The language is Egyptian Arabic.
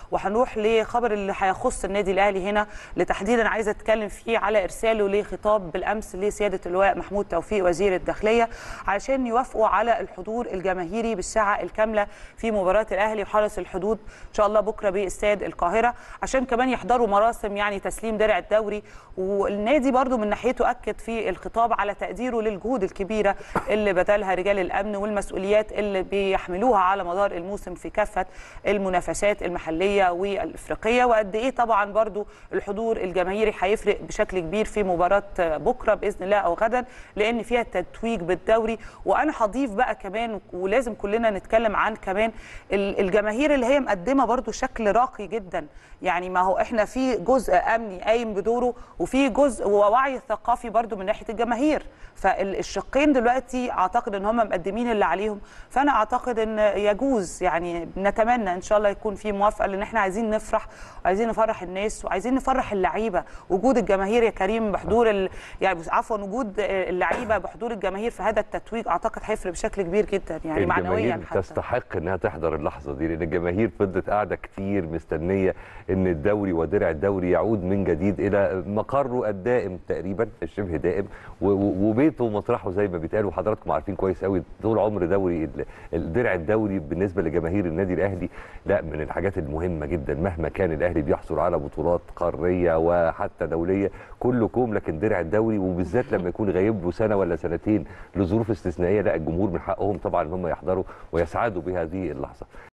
وهنروح لخبر اللي هيخص النادي الاهلي هنا لتحديدا عايزه اتكلم فيه على ارساله لخطاب بالامس لسياده اللواء محمود توفيق وزير الداخليه عشان يوافقوا على الحضور الجماهيري بالساعه الكامله في مباراه الاهلي وحرس الحدود ان شاء الله بكره باستاد القاهره عشان كمان يحضروا مراسم يعني تسليم درع الدوري والنادي برضو من ناحيته اكد في الخطاب على تقديره للجهود الكبيره اللي بذلها رجال الامن والمسؤوليات اللي بيحملوها على مدار الموسم في كافه المنافسات المحليه والافريقيه وقد ايه طبعا برضو الحضور الجماهيري هيفرق بشكل كبير في مباراه بكره باذن الله او غدا لان فيها التتويج بالدوري وانا هضيف بقى كمان ولازم كلنا نتكلم عن كمان الجماهير اللي هي مقدمه برضو شكل راقي جدا يعني ما هو احنا في جزء امني قايم بدوره وفي جزء ووعي ثقافي برضو من ناحيه الجماهير فالشقين دلوقتي اعتقد ان هم مقدمين اللي عليهم فانا اعتقد ان يجوز يعني نتمنى ان شاء الله يكون في موافقه لان احنا عايزين نفرح وعايزين نفرح الناس وعايزين نفرح اللعيبه وجود الجماهير يا كريم بحضور ال... يعني عفوا وجود اللعيبه بحضور الجماهير في هذا التتويج اعتقد هيفرق بشكل كبير جدا يعني معنويا حتى تستحق انها تحضر اللحظه دي لان الجماهير فضلت قاعده كتير مستنيه ان الدوري ودرع الدوري يعود من جديد الى مقره الدائم تقريبا الشبه دائم وبيته ومطرحه زي ما بيتقال وحضراتكم عارفين كويس قوي طول عمر دوري الدرع الدوري بالنسبه لجماهير النادي الاهلي لا من الحاجات المهمه جدا مهما كان الاهلي بيحصل على بطولات قاريه وحتى دوليه كله كوم لكن درع الدوري وبالذات لما يكون غايب له سنه ولا سنتين لظروف استثنائيه لا الجمهور من حقهم طبعا ان هم يحضروا ويسعدوا بهذه اللحظه